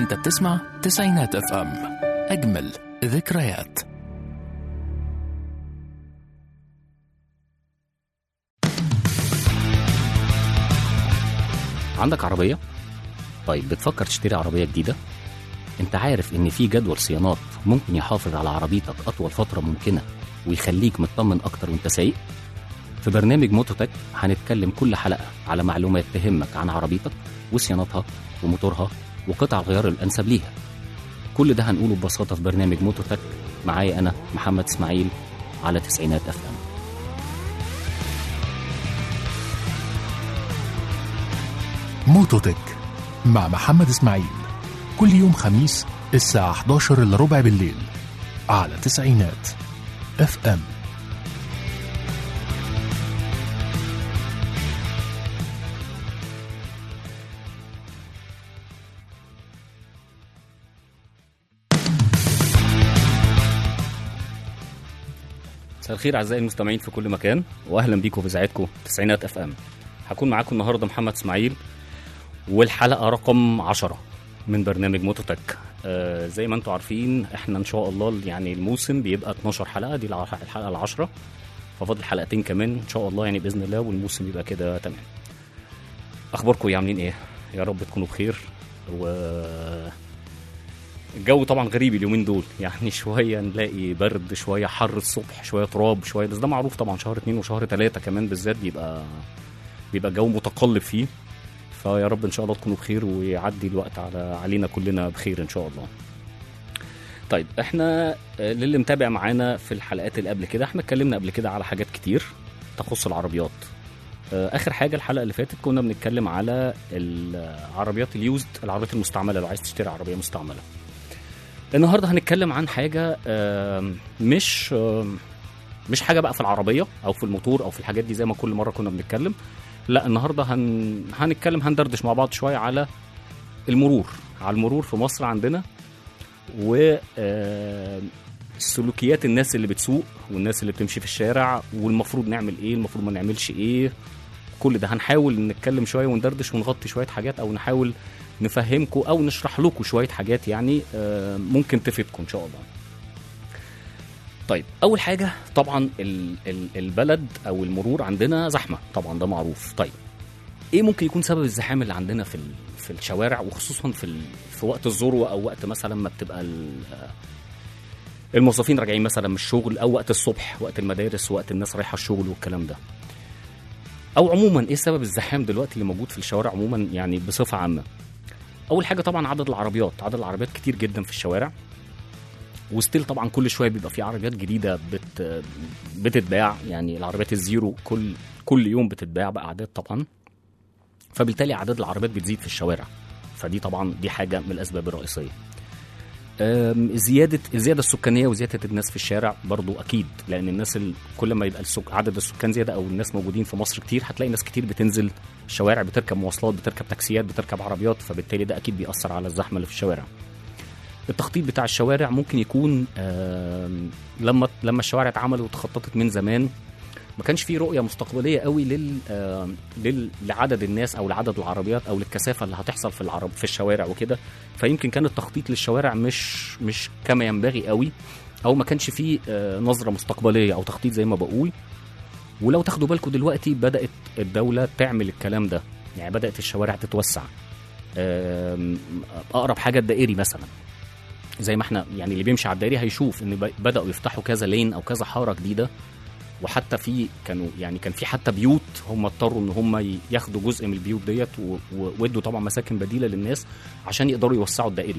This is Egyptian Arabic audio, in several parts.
انت بتسمع تسعينات اف ام اجمل ذكريات عندك عربية؟ طيب بتفكر تشتري عربية جديدة؟ انت عارف ان في جدول صيانات ممكن يحافظ على عربيتك اطول فترة ممكنة ويخليك مطمن اكتر وانت سايق؟ في برنامج موتوتك هنتكلم كل حلقة على معلومات تهمك عن عربيتك وصيانتها وموتورها وقطع الغيار الانسب ليها كل ده هنقوله ببساطة في برنامج موتوتك معايا انا محمد اسماعيل على تسعينات افلام موتوتك مع محمد اسماعيل كل يوم خميس الساعة 11 الا ربع بالليل على تسعينات اف ام مساء الخير اعزائي المستمعين في كل مكان واهلا بيكم في اذاعتكم تسعينات اف ام هكون معاكم النهارده محمد اسماعيل والحلقه رقم 10 من برنامج موتوتك آه زي ما انتم عارفين احنا ان شاء الله يعني الموسم بيبقى 12 حلقه دي الع- الحلقه العشرة ففاضل حلقتين كمان ان شاء الله يعني باذن الله والموسم يبقى كده تمام اخباركم ايه عاملين ايه يا رب تكونوا بخير و الجو طبعا غريب اليومين دول يعني شويه نلاقي برد شويه حر الصبح شويه تراب شويه بس ده معروف طبعا شهر اتنين وشهر تلاته كمان بالذات بيبقى بيبقى الجو متقلب فيه فيا رب ان شاء الله تكونوا بخير ويعدي الوقت على علينا كلنا بخير ان شاء الله طيب احنا آه، للي متابع معانا في الحلقات اللي قبل كده احنا اتكلمنا قبل كده على حاجات كتير تخص العربيات آه، اخر حاجه الحلقه اللي فاتت كنا بنتكلم على العربيات اليوزد العربيات المستعمله لو عايز تشتري عربيه مستعمله النهارده هنتكلم عن حاجه آم، مش آم، مش حاجه بقى في العربيه او في الموتور او في الحاجات دي زي ما كل مره كنا بنتكلم لا النهارده هن... هنتكلم هندردش مع بعض شويه على المرور على المرور في مصر عندنا و آم، سلوكيات الناس اللي بتسوق والناس اللي بتمشي في الشارع والمفروض نعمل ايه المفروض ما نعملش ايه كل ده هنحاول نتكلم شويه وندردش ونغطي شويه حاجات او نحاول نفهمكم او نشرح لكم شويه حاجات يعني آه، ممكن تفيدكم ان شاء الله طيب اول حاجه طبعا ال- ال- البلد او المرور عندنا زحمه طبعا ده معروف طيب ايه ممكن يكون سبب الزحام اللي عندنا في ال- في الشوارع وخصوصا في ال- في وقت الذروه او وقت مثلا ما بتبقى ال- الموظفين راجعين مثلا من الشغل او وقت الصبح وقت المدارس وقت الناس رايحه الشغل والكلام ده او عموما ايه سبب الزحام دلوقتي اللي موجود في الشوارع عموما يعني بصفه عامه اول حاجه طبعا عدد العربيات عدد العربيات كتير جدا في الشوارع وستيل طبعا كل شويه بيبقى في عربيات جديده بت بتتباع يعني العربيات الزيرو كل كل يوم بتتباع باعداد طبعا فبالتالي اعداد العربيات بتزيد في الشوارع فدي طبعا دي حاجه من الاسباب الرئيسيه أم، زياده الزياده السكانيه وزياده الناس في الشارع برضو اكيد لان الناس ال... كل ما يبقى السك... عدد السكان زياده او الناس موجودين في مصر كتير هتلاقي ناس كتير بتنزل الشوارع بتركب مواصلات بتركب تاكسيات بتركب عربيات فبالتالي ده اكيد بيأثر على الزحمه اللي في الشوارع التخطيط بتاع الشوارع ممكن يكون آم، لما لما الشوارع اتعملت واتخططت من زمان ما كانش في رؤيه مستقبليه قوي لل, آم، لل لعدد الناس او لعدد العربيات او للكثافه اللي هتحصل في العرب في الشوارع وكده فيمكن كان التخطيط للشوارع مش مش كما ينبغي قوي او ما كانش فيه آه، نظره مستقبليه او تخطيط زي ما بقول ولو تاخدوا بالكم دلوقتي بدات الدوله تعمل الكلام ده يعني بدات الشوارع تتوسع آم، اقرب حاجه الدائري مثلا زي ما احنا يعني اللي بيمشي على الدائري هيشوف ان ب- بداوا يفتحوا كذا لين او كذا حاره جديده وحتى في كانوا يعني كان في حتى بيوت هم اضطروا ان هم ي- ياخدوا جزء من البيوت ديت و- و- وادوا طبعا مساكن بديله للناس عشان يقدروا يوسعوا الدائري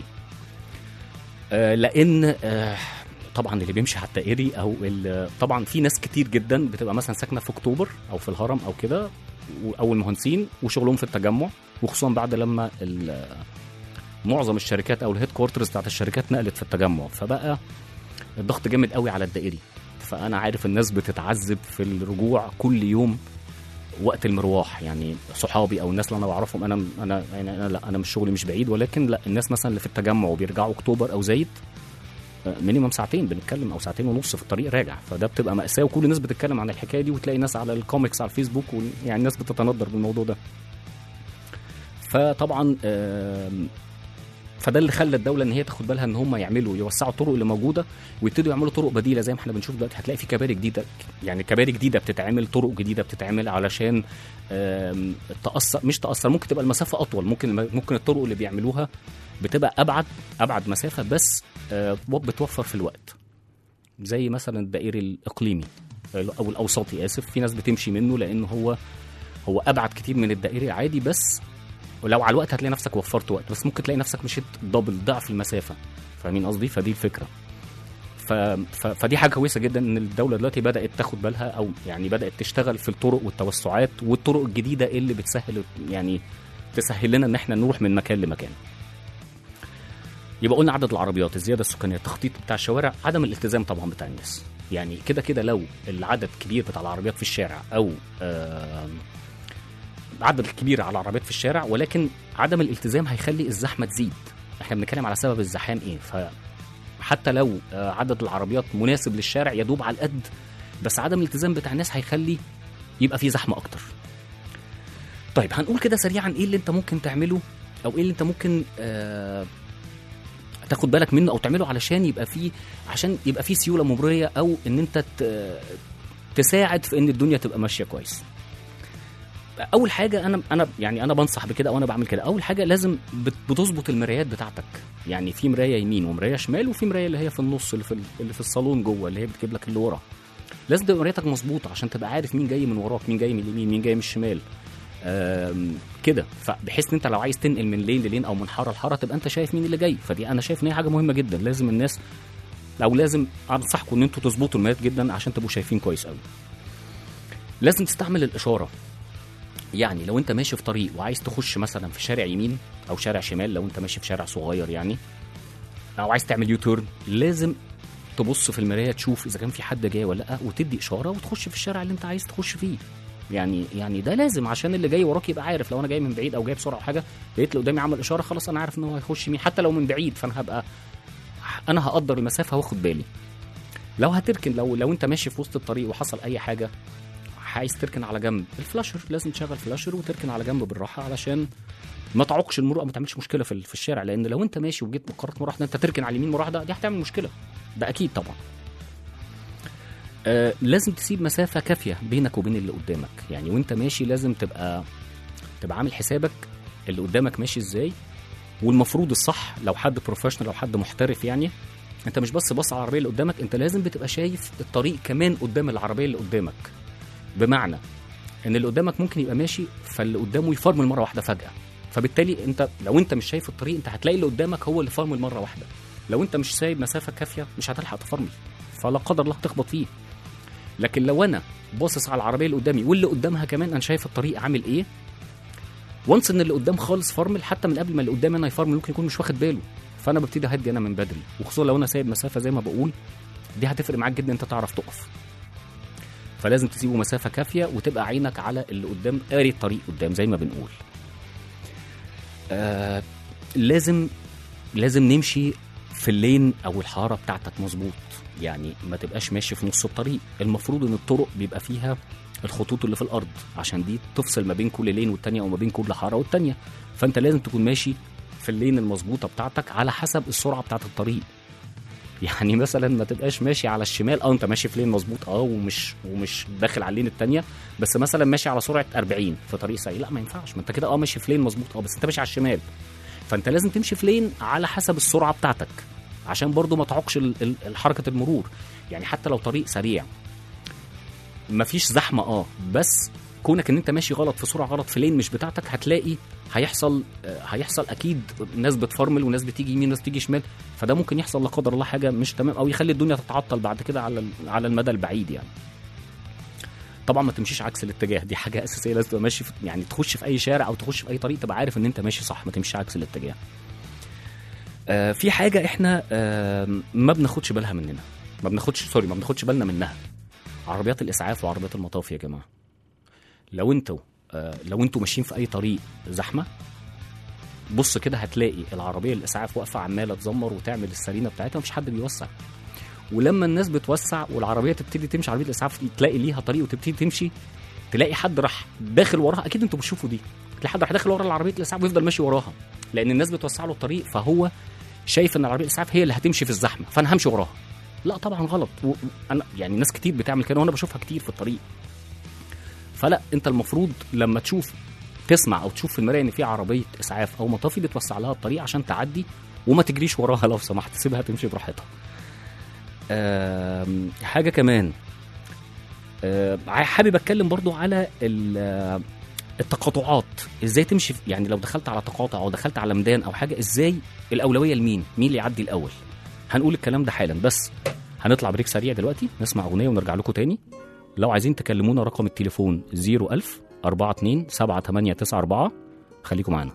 آه، لان آه، طبعا اللي بيمشي على الدائري او ال- طبعا في ناس كتير جدا بتبقى مثلا ساكنه في اكتوبر او في الهرم او كده و- او المهندسين وشغلهم في التجمع وخصوصا بعد لما ال- معظم الشركات او الهيد كوارترز بتاعت الشركات نقلت في التجمع فبقى الضغط جامد قوي على الدائري فانا عارف الناس بتتعذب في الرجوع كل يوم وقت المروح يعني صحابي او الناس اللي انا بعرفهم انا انا يعني انا لا انا مش شغلي مش بعيد ولكن لا الناس مثلا اللي في التجمع وبيرجعوا اكتوبر او زايد مينيمم ساعتين بنتكلم او ساعتين ونص في الطريق راجع فده بتبقى ماساه وكل الناس بتتكلم عن الحكايه دي وتلاقي ناس على الكوميكس على الفيسبوك يعني الناس بتتندر بالموضوع ده فطبعا آم، فده اللي خلى الدوله ان هي تاخد بالها ان هم يعملوا يوسعوا الطرق اللي موجوده ويبتدوا يعملوا طرق بديله زي ما احنا بنشوف دلوقتي هتلاقي في كباري جديده يعني كباري جديده بتتعمل طرق جديده بتتعمل علشان آم، تاثر مش تاثر ممكن تبقى المسافه اطول ممكن ممكن الطرق اللي بيعملوها بتبقى ابعد ابعد مسافه بس آه، بتوفر في الوقت زي مثلا الدائري الاقليمي او الاوسطي اسف في ناس بتمشي منه لان هو هو ابعد كتير من الدائري العادي بس ولو على الوقت هتلاقي نفسك وفرت وقت بس ممكن تلاقي نفسك مشيت دبل ضعف المسافه فاهمين قصدي فدي الفكره ف... ف... فدي حاجه كويسه جدا ان الدوله دلوقتي بدات تاخد بالها او يعني بدات تشتغل في الطرق والتوسعات والطرق الجديده اللي بتسهل يعني تسهل لنا ان احنا نروح من مكان لمكان يبقى قلنا عدد العربيات الزياده السكانيه التخطيط بتاع الشوارع عدم الالتزام طبعا بتاع الناس يعني كده كده لو العدد كبير بتاع العربيات في الشارع او آم، عدد كبير على العربيات في الشارع ولكن عدم الالتزام هيخلي الزحمه تزيد احنا بنتكلم على سبب الزحام ايه فحتى لو آه، عدد العربيات مناسب للشارع يدوب على القد بس عدم الالتزام بتاع الناس هيخلي يبقى في زحمه اكتر طيب هنقول كده سريعا ايه اللي انت ممكن تعمله او ايه اللي انت ممكن آه تاخد بالك منه او تعمله علشان يبقى فيه عشان يبقى فيه سيوله مروريه او ان انت ت- تساعد في ان الدنيا تبقى ماشيه كويس اول حاجه انا انا يعني انا بنصح بكده او انا بعمل كده اول حاجه لازم بت- بتظبط المرايات بتاعتك يعني في مرايه يمين ومرايه شمال وفي مرايه اللي هي في النص اللي في ال- اللي في الصالون جوه اللي هي بتجيب لك اللي ورا لازم تبقى مرايتك مظبوطه عشان تبقى عارف مين جاي من وراك مين جاي من اليمين مين جاي من الشمال آم، كده فبحيث ان انت لو عايز تنقل من لين للين او من حاره لحاره تبقى انت شايف مين اللي جاي فدي انا شايف ان هي حاجه مهمه جدا لازم الناس او لازم انصحكم ان انتوا تظبطوا المرايات جدا عشان تبقوا شايفين كويس قوي لازم تستعمل الاشاره يعني لو انت ماشي في طريق وعايز تخش مثلا في شارع يمين او شارع شمال لو انت ماشي في شارع صغير يعني او عايز تعمل يوتيرن لازم تبص في المرايه تشوف اذا كان في حد جاي ولا لا وتدي اشاره وتخش في الشارع اللي انت عايز تخش فيه يعني يعني ده لازم عشان اللي جاي وراك يبقى عارف لو انا جاي من بعيد او جاي بسرعه او حاجه لقيت اللي قدامي عمل اشاره خلاص انا عارف ان هو هيخش يمين حتى لو من بعيد فانا هبقى انا هقدر المسافه واخد بالي لو هتركن لو لو انت ماشي في وسط الطريق وحصل اي حاجه عايز تركن على جنب الفلاشر لازم تشغل فلاشر وتركن على جنب بالراحه علشان ما تعوقش المرور او ما تعملش مشكله في في الشارع لان لو انت ماشي وجيت قررت مره واحده انت تركن على اليمين مره واحده دي هتعمل مشكله ده اكيد طبعا آه لازم تسيب مسافه كافيه بينك وبين اللي قدامك يعني وانت ماشي لازم تبقى تبقى عامل حسابك اللي قدامك ماشي ازاي والمفروض الصح لو حد بروفيشنال او حد محترف يعني انت مش بس بص على العربيه اللي قدامك انت لازم بتبقى شايف الطريق كمان قدام العربيه اللي قدامك بمعنى ان اللي قدامك ممكن يبقى ماشي فاللي قدامه يفرمل مره واحده فجاه فبالتالي انت لو انت مش شايف الطريق انت هتلاقي اللي قدامك هو اللي فرمل مره واحده لو انت مش سايب مسافه كافيه مش هتلحق تفرمل فلا قدر الله تخبط فيه لكن لو انا باصص على العربيه اللي قدامي واللي قدامها كمان انا شايف الطريق عامل ايه وانس ان اللي قدام خالص فرمل حتى من قبل ما اللي قدامي انا يفرمل ممكن يكون مش واخد باله فانا ببتدي اهدي انا من بدري وخصوصا لو انا سايب مسافه زي ما بقول دي هتفرق معاك جدا انت تعرف تقف فلازم تسيبه مسافه كافيه وتبقى عينك على اللي قدام قاري الطريق قدام زي ما بنقول آه لازم لازم نمشي في اللين او الحاره بتاعتك مظبوط يعني ما تبقاش ماشي في نص الطريق المفروض ان الطرق بيبقى فيها الخطوط اللي في الارض عشان دي تفصل ما بين كل لين والتانية او ما بين كل حاره والتانية فانت لازم تكون ماشي في اللين المظبوطه بتاعتك على حسب السرعه بتاعت الطريق يعني مثلا ما تبقاش ماشي على الشمال اه انت ماشي في لين مظبوط اه ومش ومش داخل على اللين التانية بس مثلا ماشي على سرعه 40 في طريق سريع لا ما ينفعش ما انت كده اه ماشي في لين مظبوط اه بس انت ماشي على الشمال فانت لازم تمشي في لين على حسب السرعه بتاعتك عشان برضو ما تعوقش ال- ال- حركه المرور يعني حتى لو طريق سريع مفيش زحمه اه بس كونك ان انت ماشي غلط في سرعه غلط في لين مش بتاعتك هتلاقي هيحصل آه، هيحصل اكيد ناس بتفرمل وناس بتيجي يمين وناس بتيجي شمال فده ممكن يحصل لا قدر الله حاجه مش تمام او يخلي الدنيا تتعطل بعد كده على ال- على المدى البعيد يعني طبعا ما تمشيش عكس الاتجاه دي حاجه اساسيه لازم تبقى ماشي في يعني تخش في اي شارع او تخش في اي طريق تبقى عارف ان انت ماشي صح ما تمشيش عكس الاتجاه آه في حاجه احنا آه ما بناخدش بالها مننا ما بناخدش سوري ما بناخدش بالنا منها عربيات الاسعاف وعربيات المطاف يا جماعه لو انتوا آه لو انتوا ماشيين في اي طريق زحمه بص كده هتلاقي العربيه الاسعاف واقفه عماله تزمر وتعمل السرينه بتاعتها مفيش حد بيوسع ولما الناس بتوسع والعربيه تبتدي تمشي عربيه الاسعاف تلاقي ليها طريق وتبتدي تمشي تلاقي حد راح داخل وراها اكيد انتوا بتشوفوا دي تلاقي حد راح داخل ورا العربيه الاسعاف ويفضل ماشي وراها لان الناس بتوسع له الطريق فهو شايف ان العربيه الاسعاف هي اللي هتمشي في الزحمه فانا همشي وراها لا طبعا غلط و- انا يعني ناس كتير بتعمل كده وانا بشوفها كتير في الطريق فلا انت المفروض لما تشوف تسمع او تشوف في المرايه ان في عربيه اسعاف او مطافي بتوسع لها الطريق عشان تعدي وما تجريش وراها لو سمحت سيبها تمشي براحتها آم، حاجه كمان آه، حابب اتكلم برضو على ال- التقاطعات ازاي تمشي في- يعني لو دخلت على تقاطع او دخلت على ميدان او حاجه ازاي الاولويه لمين مين اللي يعدي الاول هنقول الكلام ده حالا بس هنطلع بريك سريع دلوقتي نسمع اغنيه ونرجع لكم تاني لو عايزين تكلمونا رقم التليفون 01000 42 7894 خليكم معانا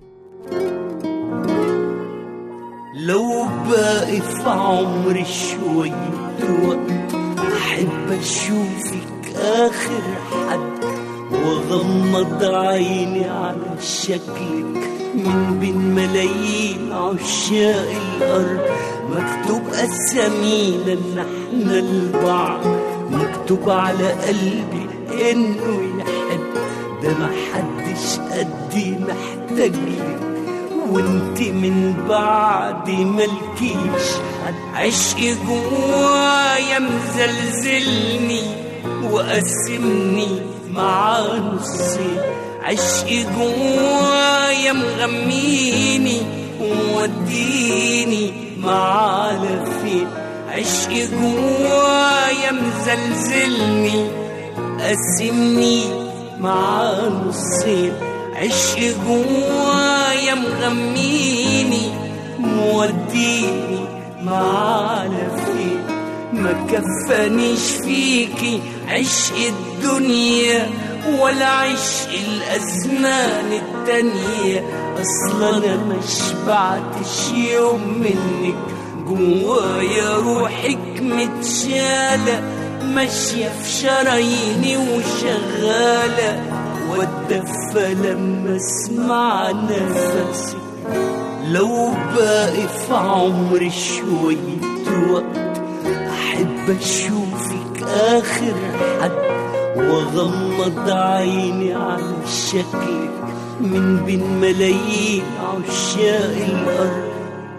لو باقي في عمري شوية وقت أحب أشوفك آخر حد وأغمض عيني على شكلك من بين ملايين عشاق الأرض مكتوب أسامينا إن إحنا لبعض مكتوب على قلبي إنه يحب ده محدش قدي محتاج لك وانت من بعد ملكيش حد عشقي جوايا مزلزلني وقسمني مع نصين عشقي جوايا مغميني ووديني مع فين عشقي جوايا مزلزلني قسمني مع نصين عشق جوايا مغميني موديني معانا فين ما كفانيش فيكي عشق الدنيا ولا عشق الأزمان التانية أصلا أنا ما شبعتش يوم منك جوايا روحك متشالة ماشية في شراييني وشغالة واتدفى لما اسمع نفسي لو باقي في عمري شوية وقت أحب أشوفك آخر حد وأغمض عيني على شكلك من بين ملايين عشاق الأرض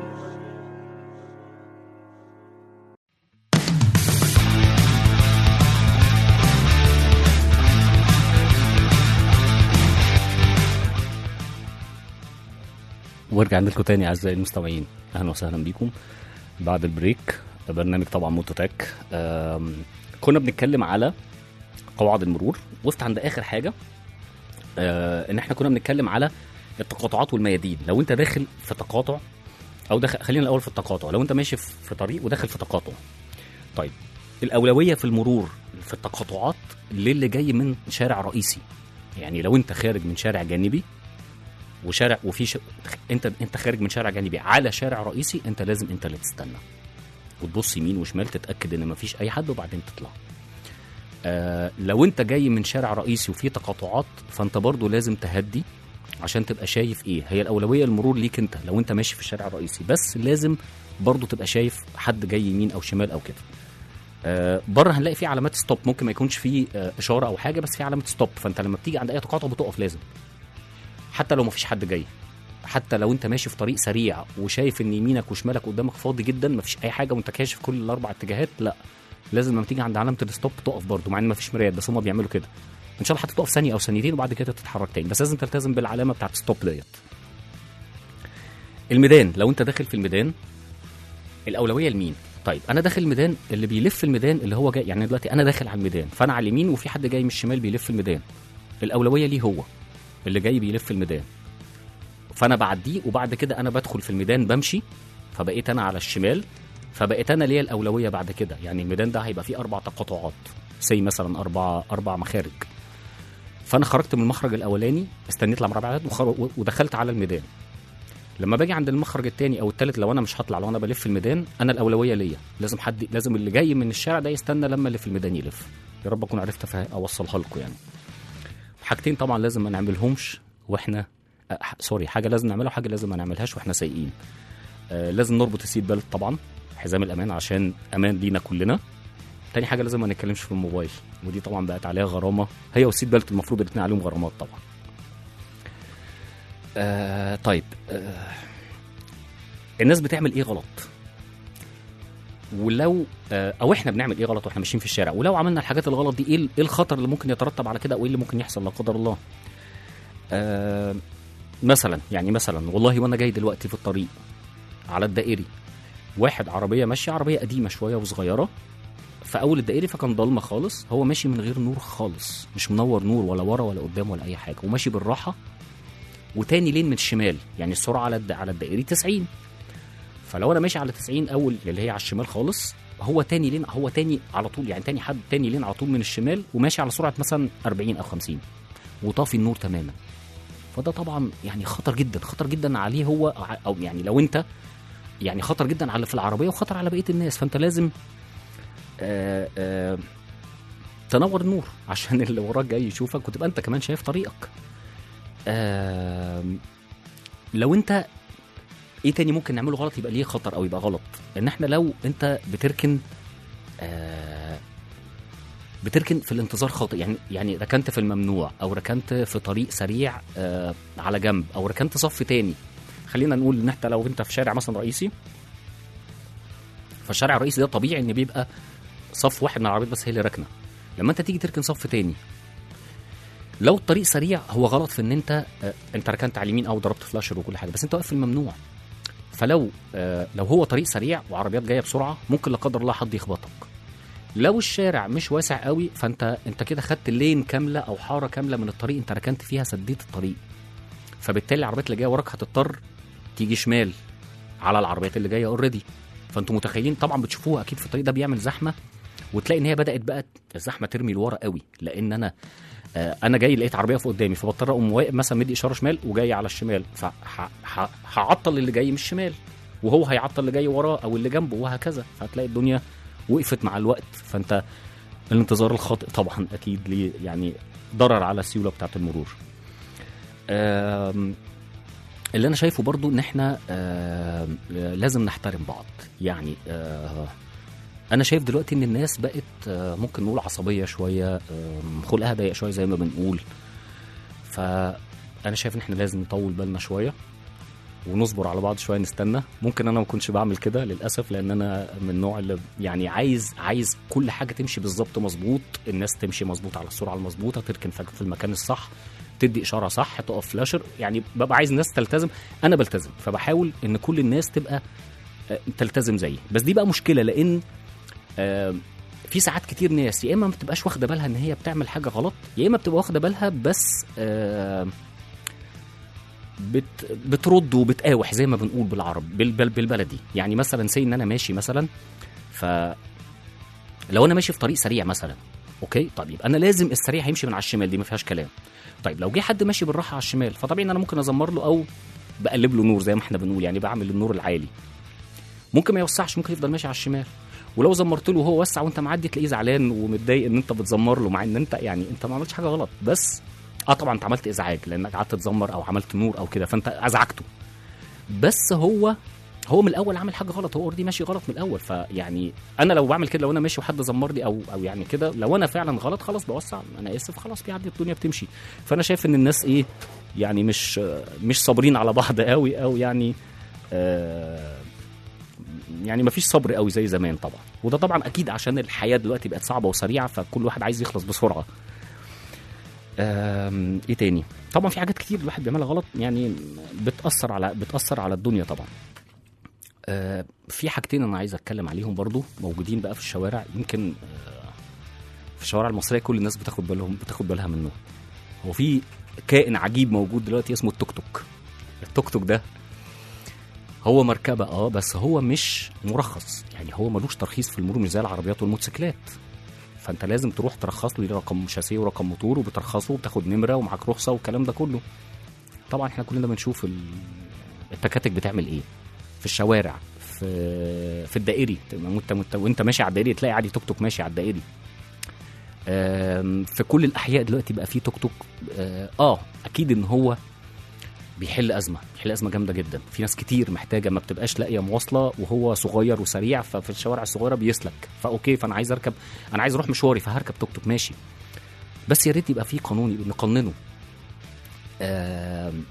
ورجعنا لكم تاني اعزائي المستمعين اهلا وسهلا بيكم بعد البريك برنامج طبعا موتوتك آم، كنا بنتكلم على قواعد المرور وقفت عند اخر حاجه آه، ان احنا كنا بنتكلم على التقاطعات والميادين لو انت داخل في تقاطع او داخل خلينا الاول في التقاطع لو انت ماشي في في طريق وداخل في تقاطع طيب الاولويه في المرور في التقاطعات للي جاي من شارع رئيسي يعني لو انت خارج من شارع جانبي وشارع وفي ش... انت انت خارج من شارع جانبي على شارع رئيسي انت لازم انت اللي تستنى وتبص يمين وشمال تتاكد ان مفيش اي حد وبعدين تطلع آه لو انت جاي من شارع رئيسي وفي تقاطعات فانت برضو لازم تهدي عشان تبقى شايف ايه هي الاولويه المرور ليك انت لو انت ماشي في الشارع الرئيسي بس لازم برضو تبقى شايف حد جاي يمين او شمال او كده آه بره هنلاقي في علامات ستوب ممكن ما يكونش في آه اشاره او حاجه بس في علامه ستوب فانت لما بتيجي عند اي تقاطع بتقف لازم حتى لو مفيش حد جاي حتى لو انت ماشي في طريق سريع وشايف ان يمينك وشمالك قدامك فاضي جدا مفيش اي حاجه وانت كاشف كل الاربع اتجاهات لا لازم لما تيجي عند علامه الستوب تقف برضه مع ان مفيش مرايات بس هم بيعملوا كده ان شاء الله هتقف ثانيه او ثانيتين وبعد كده تتحرك تاني بس لازم تلتزم بالعلامه بتاعت ستوب ديت الميدان لو انت داخل في الميدان الاولويه لمين طيب انا داخل الميدان اللي بيلف الميدان اللي هو جاي يعني دلوقتي انا داخل على الميدان فانا على اليمين وفي حد جاي من الشمال بيلف الميدان الاولويه ليه هو اللي جاي بيلف الميدان فانا بعديه وبعد كده انا بدخل في الميدان بمشي فبقيت انا على الشمال فبقيت انا ليا الاولويه بعد كده يعني الميدان ده هيبقى فيه اربع تقاطعات زي مثلا اربع اربع مخارج فانا خرجت من المخرج الاولاني استنيت لما ربع وخر- ودخلت على الميدان لما باجي عند المخرج الثاني او الثالث لو انا مش هطلع لو انا بلف الميدان انا الاولويه ليا لازم حد لازم اللي جاي من الشارع ده يستنى لما اللي في الميدان يلف يا رب اكون عرفت أفه- اوصلها لكم يعني حاجتين طبعا لازم ما نعملهمش واحنا أه ح- سوري حاجه لازم نعملها وحاجه لازم ما نعملهاش واحنا سايقين آه لازم نربط السيت بيلت طبعا حزام الامان عشان امان لينا كلنا تاني حاجه لازم ما نتكلمش في الموبايل ودي طبعا بقت عليها غرامه هي والسيت بيلت المفروض الاثنين عليهم غرامات طبعا آه طيب آه الناس بتعمل ايه غلط ولو آه او احنا بنعمل ايه غلط واحنا ماشيين في الشارع ولو عملنا الحاجات الغلط دي ايه ال- ايه الخطر اللي ممكن يترتب على كده او ايه اللي ممكن يحصل لا قدر الله آه مثلا يعني مثلا والله وانا جاي دلوقتي في الطريق على الدائري واحد عربيه ماشيه عربيه قديمه شويه وصغيره في اول الدائري فكان ضلمه خالص هو ماشي من غير نور خالص مش منور نور ولا ورا ولا قدام ولا اي حاجه وماشي بالراحه وتاني لين من الشمال يعني السرعه على الد... على الدائري 90 فلو انا ماشي على 90 اول اللي هي على الشمال خالص هو تاني لين هو تاني على طول يعني تاني حد تاني لين على طول من الشمال وماشي على سرعه مثلا 40 او 50 وطافي النور تماما فده طبعا يعني خطر جدا خطر جدا عليه هو ع- او يعني لو انت يعني خطر جدا على في العربيه وخطر على بقيه الناس فانت لازم آه آه تنور النور عشان اللي وراك جاي يشوفك وتبقى انت كمان شايف طريقك آه لو انت ايه تاني ممكن نعمله غلط يبقى ليه خطر او يبقى غلط ان احنا لو انت بتركن آه بتركن في الانتظار خاطئ يعني يعني ركنت في الممنوع او ركنت في طريق سريع آه على جنب او ركنت صف تاني خلينا نقول ان انت لو انت في شارع مثلا رئيسي فالشارع الرئيسي ده طبيعي ان بيبقى صف واحد من العربيات بس هي اللي راكنه لما انت تيجي تركن صف تاني لو الطريق سريع هو غلط في ان انت آه، انت ركنت على اليمين او ضربت فلاشر وكل حاجه بس انت واقف في الممنوع فلو آه، لو هو طريق سريع وعربيات جايه بسرعه ممكن لا قدر الله حد يخبطك لو الشارع مش واسع قوي فانت انت كده خدت لين كامله او حاره كامله من الطريق انت ركنت فيها سديت الطريق فبالتالي العربيات اللي جايه وراك هتضطر تيجي شمال على العربيات اللي جايه اوريدي فانتوا متخيلين طبعا بتشوفوها اكيد في الطريق ده بيعمل زحمه وتلاقي ان هي بدات بقى الزحمه ترمي لورا قوي لان انا آه، انا جاي لقيت عربيه في قدامي فبضطر اقوم واقف مثلا مدي اشاره شمال وجاي على الشمال فهعطل اللي جاي من الشمال وهو هيعطل اللي جاي وراه او اللي جنبه وهكذا فهتلاقي الدنيا وقفت مع الوقت فانت الانتظار الخاطئ طبعا اكيد ليه يعني ضرر على السيوله بتاعه المرور آم، اللي انا شايفه برضو ان احنا آم، لازم نحترم بعض يعني آه، انا شايف دلوقتي ان الناس بقت آه، ممكن نقول عصبيه شويه آم، خلقها ضيق شويه زي ما بنقول فانا شايف ان احنا لازم نطول بالنا شويه ونصبر على بعض شويه نستنى ممكن انا ما كنتش بعمل كده للاسف لان انا من النوع اللي يعني عايز عايز كل حاجه تمشي بالظبط مظبوط الناس تمشي مظبوط على السرعه المظبوطه تركن في في المكان الصح تدي اشاره صح تقف فلاشر يعني ببقى عايز الناس تلتزم انا بلتزم فبحاول ان كل الناس تبقى آه، تلتزم زيي بس دي بقى مشكله لان آه، في ساعات كتير ناس يا اما ما بتبقاش واخده بالها ان هي بتعمل حاجه غلط يا اما بتبقى واخده بالها بس آه، بت بترد وبتقاوح زي ما بنقول بالعرب بال بال بالبلدي يعني مثلا سي ان انا ماشي مثلا ف لو انا ماشي في طريق سريع مثلا اوكي طيب يبقى انا لازم السريع هيمشي من على الشمال دي ما فيهاش كلام طيب لو جه حد ماشي بالراحه على الشمال فطبيعي ان انا ممكن ازمر له او بقلب له نور زي ما احنا بنقول يعني بعمل النور العالي ممكن ما يوسعش ممكن يفضل ماشي على الشمال ولو زمرت له وهو وسع وانت معدي تلاقيه زعلان ومتضايق ان انت بتزمر له مع ان انت يعني انت ما عملتش حاجه غلط بس اه طبعا انت عملت ازعاج لانك قعدت تزمر او عملت نور او كده فانت ازعجته بس هو هو من الاول عامل حاجه غلط هو اوريدي ماشي غلط من الاول فيعني انا لو بعمل كده لو انا ماشي وحد زمر لي او او يعني كده لو انا فعلا غلط خلاص بوسع انا اسف خلاص بيعدي الدنيا بتمشي فانا شايف ان الناس ايه يعني مش مش صابرين على بعض قوي او يعني آه يعني مفيش صبر قوي زي زمان طبعا وده طبعا اكيد عشان الحياه دلوقتي بقت صعبه وسريعه فكل واحد عايز يخلص بسرعه آم، ايه تاني طبعا في حاجات كتير الواحد بيعملها غلط يعني بتاثر على بتاثر على الدنيا طبعا آه، في حاجتين انا عايز اتكلم عليهم برضو موجودين بقى في الشوارع يمكن آه، في الشوارع المصريه كل الناس بتاخد بالهم بتاخد بالها منه هو في كائن عجيب موجود دلوقتي اسمه التوك توك التوك توك ده هو مركبه اه بس هو مش مرخص يعني هو ملوش ترخيص في المرور مش زي العربيات والموتوسيكلات فانت لازم تروح ترخص له رقم شاسيه ورقم موتور وبترخصه وبتاخد نمره ومعاك رخصه والكلام ده كله طبعا احنا كلنا بنشوف ال- التكاتك بتعمل ايه في الشوارع في في الدائري تبقى وانت وانت, وانت ماشي على الدائري تلاقي عادي توك توك ماشي على الدائري آم، في كل الاحياء دلوقتي بقى في توك توك اه, اه اكيد ان هو بيحل ازمه بيحل ازمه جامده جدا في ناس كتير محتاجه ما بتبقاش لاقيه مواصله وهو صغير وسريع ففي الشوارع الصغيره بيسلك فاوكي فانا عايز اركب انا عايز اروح مشواري فهركب توك توك ماشي بس يا ريت يبقى في قانون يبقى نقننه آم،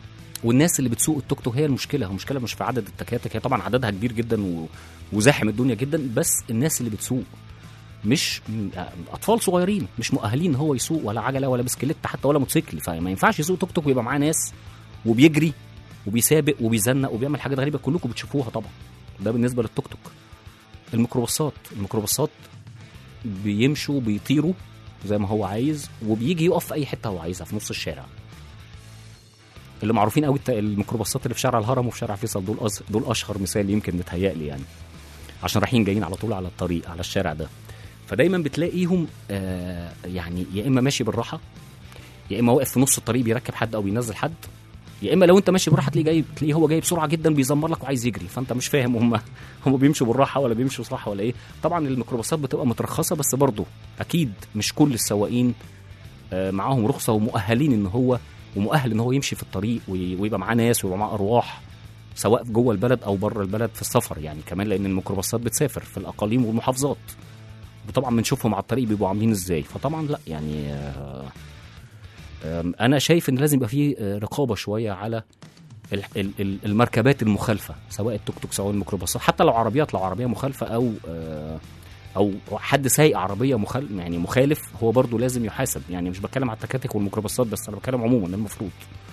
والناس اللي بتسوق التوك توك هي المشكله المشكله مش في عدد التكاتك هي طبعا عددها كبير جدا و... وزاحم الدنيا جدا بس الناس اللي بتسوق مش م- اطفال صغيرين مش مؤهلين ان هو يسوق ولا عجله ولا بسكليت حتى ولا موتوسيكل فما ينفعش يسوق توك توك ويبقى معاه ناس وبيجري وبيسابق وبيزنق وبيعمل حاجات غريبه كلكم بتشوفوها طبعا ده بالنسبه للتوك توك الميكروباصات الميكروباصات بيمشوا بيطيروا زي ما هو عايز وبيجي يقف في اي حته هو عايزها في نص الشارع اللي معروفين قوي الت- الميكروباصات اللي في شارع الهرم وفي شارع فيصل دول أز... دول اشهر مثال يمكن متهيألي يعني عشان رايحين جايين على طول على الطريق على الشارع ده فدايما بتلاقيهم آه يعني يا اما ماشي بالراحه يا اما واقف في نص الطريق بيركب حد او بينزل حد يا اما لو انت ماشي بالراحه تلاقيه جاي تلاقيه هو جاي بسرعه جدا بيزمر لك وعايز يجري فانت مش فاهم هم هم بيمشوا بالراحه ولا بيمشوا بسرعه ولا ايه طبعا الميكروباصات بتبقى مترخصه بس برضه اكيد مش كل السواقين آه، معاهم رخصه ومؤهلين ان هو ومؤهل ان هو يمشي في الطريق وي- ويبقى معاه ناس ويبقى معاه ارواح سواء جوه البلد او بره البلد في السفر يعني كمان لان الميكروباصات بتسافر في الاقاليم والمحافظات وطبعا بنشوفهم على الطريق بيبقوا عاملين ازاي فطبعا لا يعني آه، آم، انا شايف ان لازم يبقى في آه، رقابه شويه على ال- ال- ال- المركبات المخالفه سواء التوك توك سواء الميكروباصات حتى لو عربيات لو عربيه مخالفه او آه، او حد سايق عربيه مخالف يعني مخالف هو برضه لازم يحاسب يعني مش بتكلم على التكاتك والميكروباصات بس انا بتكلم عموما المفروض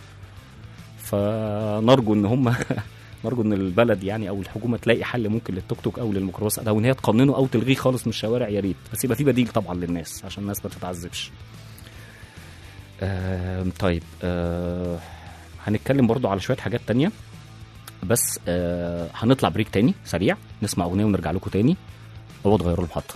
فنرجو ان هم نرجو ان البلد يعني او الحكومه تلاقي حل ممكن للتوك توك او للميكروباص او ان هي تقننه او تلغيه خالص من الشوارع يا ريت بس يبقى في بديل طبعا للناس عشان الناس ما تتعذبش آه طيب آه هنتكلم برضو على شويه حاجات تانية بس آه هنطلع بريك تاني سريع نسمع اغنيه ونرجع لكم تاني اوعوا تغيروا المحطه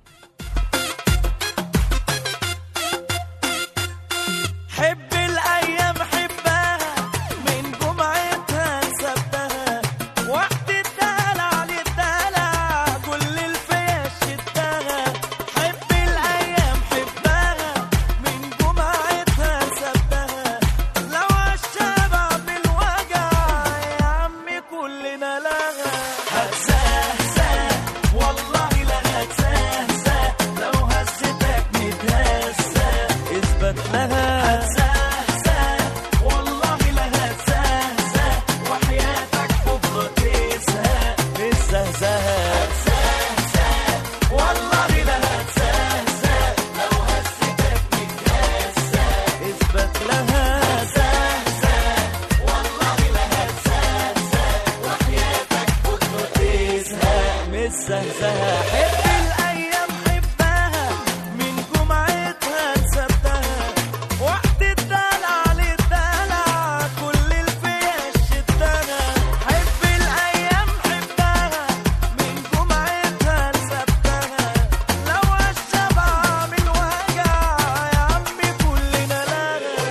حب الايام حبها من جمعتها لسبتها وقت الدلع للدلع كل الفيا شدها حب الايام حبها من جمعتها لسبتها لو عالشبع بالوجع يا عمي كلنا لها هتزهزه والله لا هتزهزه لو هزتك متهزه اثبت لها هتزهزه والله لا هتزهزه وحياتك بكره تزهق الزهزه هتزهزه والله لا هتزهزه لو هزتك متهزه اثبت لها هتزهزه والله لا هتزهزه وحياتك بكره تزهق متزهزه حب الايام حبها من جمعتها لسبتها وقت الدلع للدلع كل الفيا شدها حب الايام حبها من جمعتها لسبتها لو عالشبع من وجع يا عمي كلنا لها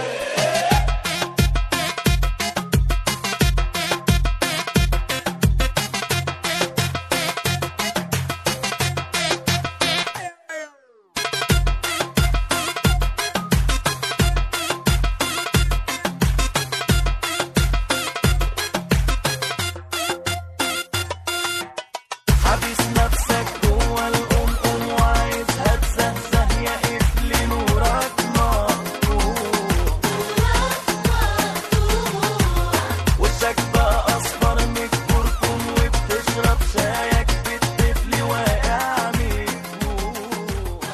حابس نفسك جوا القمقم وعايزها تزهزه يا قفل نورك مقطوع وشك بقى اصفر من الكركم وبتشرب شايك بالطفل واقع من فوق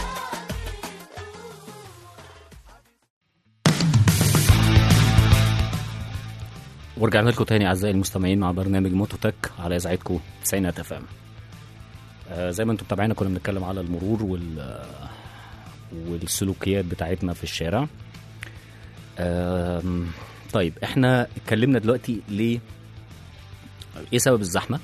ورجعنا لكم تاني اعزائي المستمعين مع برنامج موتوتك على اذاعتكم 90 اف ام آه زي ما انتم متابعينا كنا بنتكلم على المرور وال آه، والسلوكيات بتاعتنا في الشارع آم، طيب احنا اتكلمنا دلوقتي ليه ايه سبب الزحمه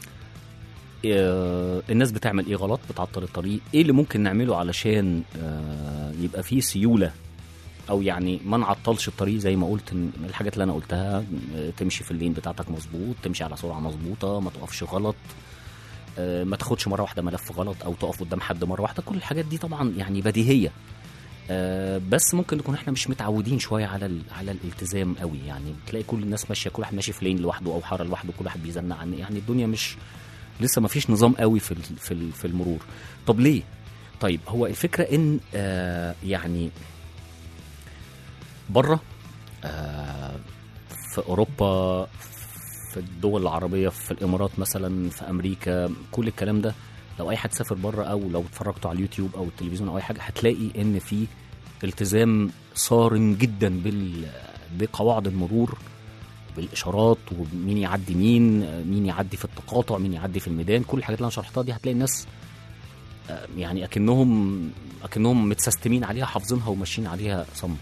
آه، الناس بتعمل ايه غلط بتعطل الطريق ايه اللي ممكن نعمله علشان آه، يبقى فيه سيوله او يعني ما نعطلش الطريق زي ما قلت إن الحاجات اللي انا قلتها آه، تمشي في اللين بتاعتك مظبوط تمشي على سرعه مظبوطه ما تقفش غلط آه، ما تاخدش مره واحده ملف غلط او تقف قدام حد مره واحده كل الحاجات دي طبعا يعني بديهيه آه، بس ممكن نكون احنا مش متعودين شويه على ال- على الالتزام قوي يعني بتلاقي كل الناس ماشيه كل واحد ماشي في لين لوحده او حاره لوحده كل واحد بيزنق عن يعني الدنيا مش لسه ما فيش نظام قوي في ال- في ال- في المرور طب ليه طيب هو الفكره ان آه يعني بره آه في اوروبا في الدول العربيه في الامارات مثلا في امريكا كل الكلام ده لو اي حد سافر بره او لو اتفرجتوا على اليوتيوب او التلفزيون او اي حاجه هتلاقي ان في التزام صارم جدا بال بقواعد المرور بالاشارات ومين يعدي مين مين يعدي في التقاطع مين يعدي في الميدان كل الحاجات اللي انا شرحتها دي هتلاقي الناس آه، يعني اكنهم اكنهم متسستمين عليها حافظينها وماشيين عليها صم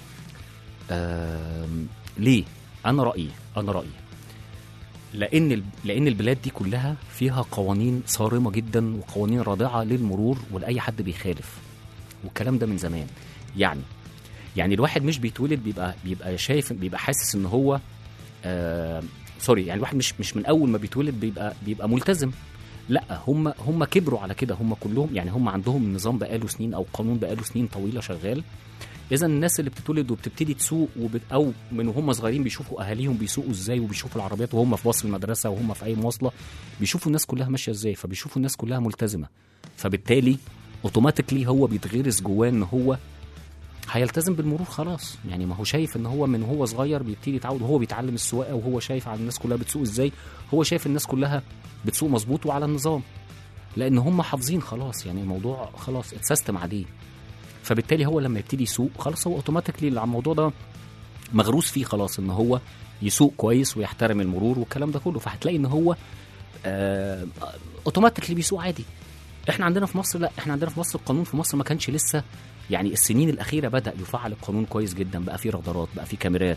آم، ليه انا رايي انا رايي لان ال- لان البلاد دي كلها فيها قوانين صارمه جدا وقوانين رادعه للمرور ولاي حد بيخالف والكلام ده من زمان يعني يعني الواحد مش بيتولد بيبقى بيبقى شايف بيبقى حاسس ان هو آه سوري يعني الواحد مش مش من اول ما بيتولد بيبقى بيبقى ملتزم لا هم هم كبروا على كده هم كلهم يعني هم عندهم نظام بقاله سنين او قانون بقاله سنين طويله شغال اذا الناس اللي بتتولد وبتبتدي تسوق وبت او من وهم صغيرين بيشوفوا اهاليهم بيسوقوا ازاي وبيشوفوا العربيات وهم في باص المدرسه وهم في اي مواصله بيشوفوا الناس كلها ماشيه ازاي فبيشوفوا الناس كلها ملتزمه فبالتالي اوتوماتيكلي هو بيتغرس جواه ان هو هيلتزم بالمرور خلاص يعني ما هو شايف ان هو من هو صغير بيبتدي يتعود وهو بيتعلم السواقه وهو شايف على الناس كلها بتسوق ازاي هو شايف الناس كلها بتسوق مظبوط وعلى النظام لان هم حافظين خلاص يعني الموضوع خلاص اتسيستم عليه فبالتالي هو لما يبتدي يسوق خلاص هو اوتوماتيكلي الموضوع ده مغروس فيه خلاص ان هو يسوق كويس ويحترم المرور والكلام ده كله فهتلاقي ان هو آه اوتوماتيكلي بيسوق عادي احنا عندنا في مصر لا احنا عندنا في مصر القانون في مصر ما كانش لسه يعني السنين الاخيره بدا يفعل القانون كويس جدا بقى في رادارات بقى في كاميرات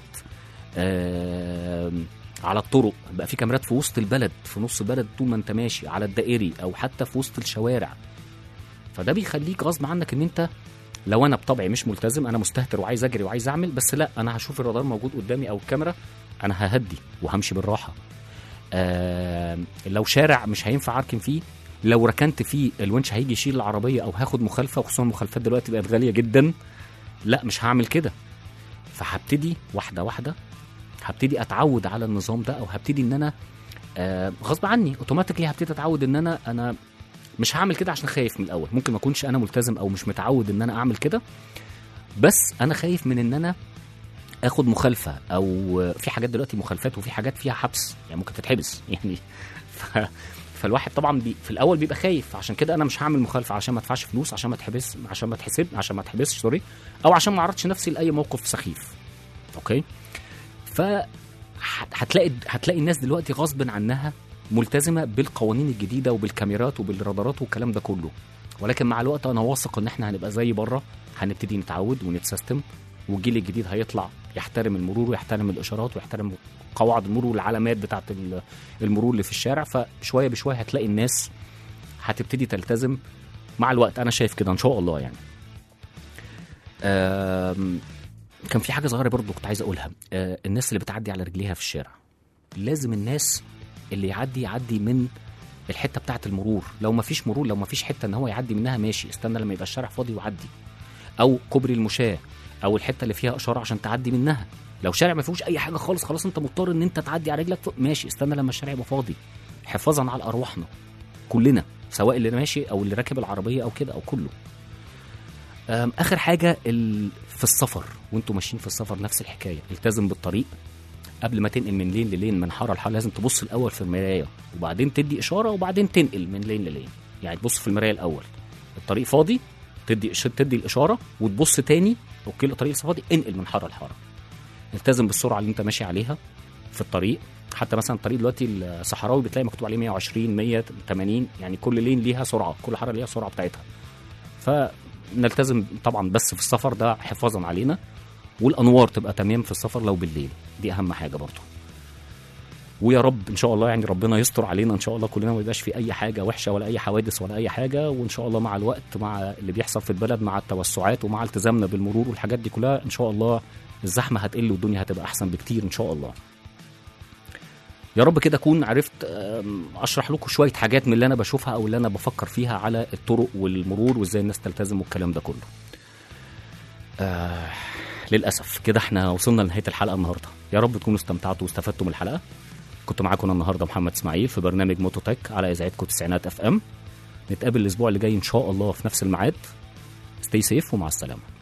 آم، على الطرق بقى في كاميرات في وسط البلد في نص البلد طول ما انت ماشي على الدائري او حتى في وسط الشوارع فده بيخليك غصب عنك ان انت لو انا بطبعي مش ملتزم انا مستهتر وعايز اجري وعايز اعمل بس لا انا هشوف الرادار موجود قدامي او الكاميرا انا ههدي وهمشي بالراحه آه لو شارع مش هينفع اركن فيه لو ركنت فيه الونش هيجي يشيل العربيه او هاخد مخالفه وخصوصا المخالفات دلوقتي بقت غاليه جدا لا مش هعمل كده فهبتدي واحده واحده هبتدي اتعود على النظام ده او هبتدي ان انا آه غصب عني اوتوماتيكلي هبتدي اتعود ان انا انا مش هعمل كده عشان خايف من الاول ممكن ما اكونش انا ملتزم او مش متعود ان انا اعمل كده بس انا خايف من ان انا اخد مخالفه او في حاجات دلوقتي مخالفات وفي حاجات فيها حبس يعني ممكن تتحبس يعني ف... فالواحد طبعا بي في الاول بيبقى خايف عشان كده انا مش هعمل مخالفه عشان ما ادفعش فلوس عشان ما اتحبس عشان ما اتحسب عشان ما اتحبسش سوري او عشان ما اعرضش نفسي لاي موقف سخيف اوكي ف هت- هتلاقي هتلاقي الناس دلوقتي غصب عنها ملتزمه بالقوانين الجديده وبالكاميرات وبالرادارات والكلام ده كله ولكن مع الوقت انا واثق ان احنا هنبقى زي بره هنبتدي نتعود ونتسيستم والجيل الجديد هيطلع يحترم المرور ويحترم الاشارات ويحترم قواعد المرور والعلامات بتاعه ال- المرور اللي في الشارع فشويه بشويه هتلاقي الناس هتبتدي تلتزم مع الوقت انا شايف كده ان شاء الله يعني آم، كان في حاجه صغيره برضو كنت عايز اقولها آه، الناس اللي بتعدي على رجليها في الشارع لازم الناس اللي يعدي يعدي من الحته بتاعه المرور لو ما فيش مرور لو ما فيش حته ان هو يعدي منها ماشي استنى لما يبقى الشارع فاضي وعدي او كوبري المشاه او الحته اللي فيها اشاره عشان تعدي منها لو شارع ما فيهوش اي حاجه خالص خلاص انت مضطر ان انت تعدي على رجلك فوق ماشي استنى لما الشارع يبقى فاضي حفاظا على ارواحنا كلنا سواء اللي ماشي او اللي راكب العربيه او كده او كله أم، اخر حاجه ال... في السفر وانتوا ماشيين في السفر نفس الحكايه التزم بالطريق قبل ما تنقل من لين للين من حاره لحاره لازم تبص الاول في المرايه وبعدين تدي اشاره وبعدين تنقل من لين للين يعني تبص في المرايه الاول الطريق فاضي تدي تدي الاشاره وتبص تاني اوكي الطريق لسه فاضي انقل من حاره لحاره التزم بالسرعه اللي انت ماشي عليها في الطريق حتى مثلا الطريق دلوقتي الصحراوي بتلاقي مكتوب عليه 120 180 يعني كل لين ليها سرعه كل حاره ليها سرعه بتاعتها فنلتزم طبعا بس في السفر ده حفاظا علينا والانوار تبقى تمام في السفر لو بالليل دي اهم حاجه برضو ويا رب ان شاء الله يعني ربنا يستر علينا ان شاء الله كلنا ما يبقاش في اي حاجه وحشه ولا اي حوادث ولا اي حاجه وان شاء الله مع الوقت مع اللي بيحصل في البلد مع التوسعات ومع التزامنا بالمرور والحاجات دي كلها ان شاء الله الزحمه هتقل والدنيا هتبقى احسن بكتير ان شاء الله يا رب كده اكون عرفت أم، اشرح لكم شويه حاجات من اللي انا بشوفها او اللي انا بفكر فيها على الطرق والمرور وازاي الناس تلتزم والكلام ده كله آه للاسف كده احنا وصلنا لنهايه الحلقه النهارده يا رب تكونوا استمتعتوا واستفدتوا من الحلقه كنت معاكم أنا النهارده محمد اسماعيل في برنامج موتوتك على اذاعتكم تسعينات اف ام نتقابل الاسبوع اللي جاي ان شاء الله في نفس الميعاد ستي سيف ومع السلامه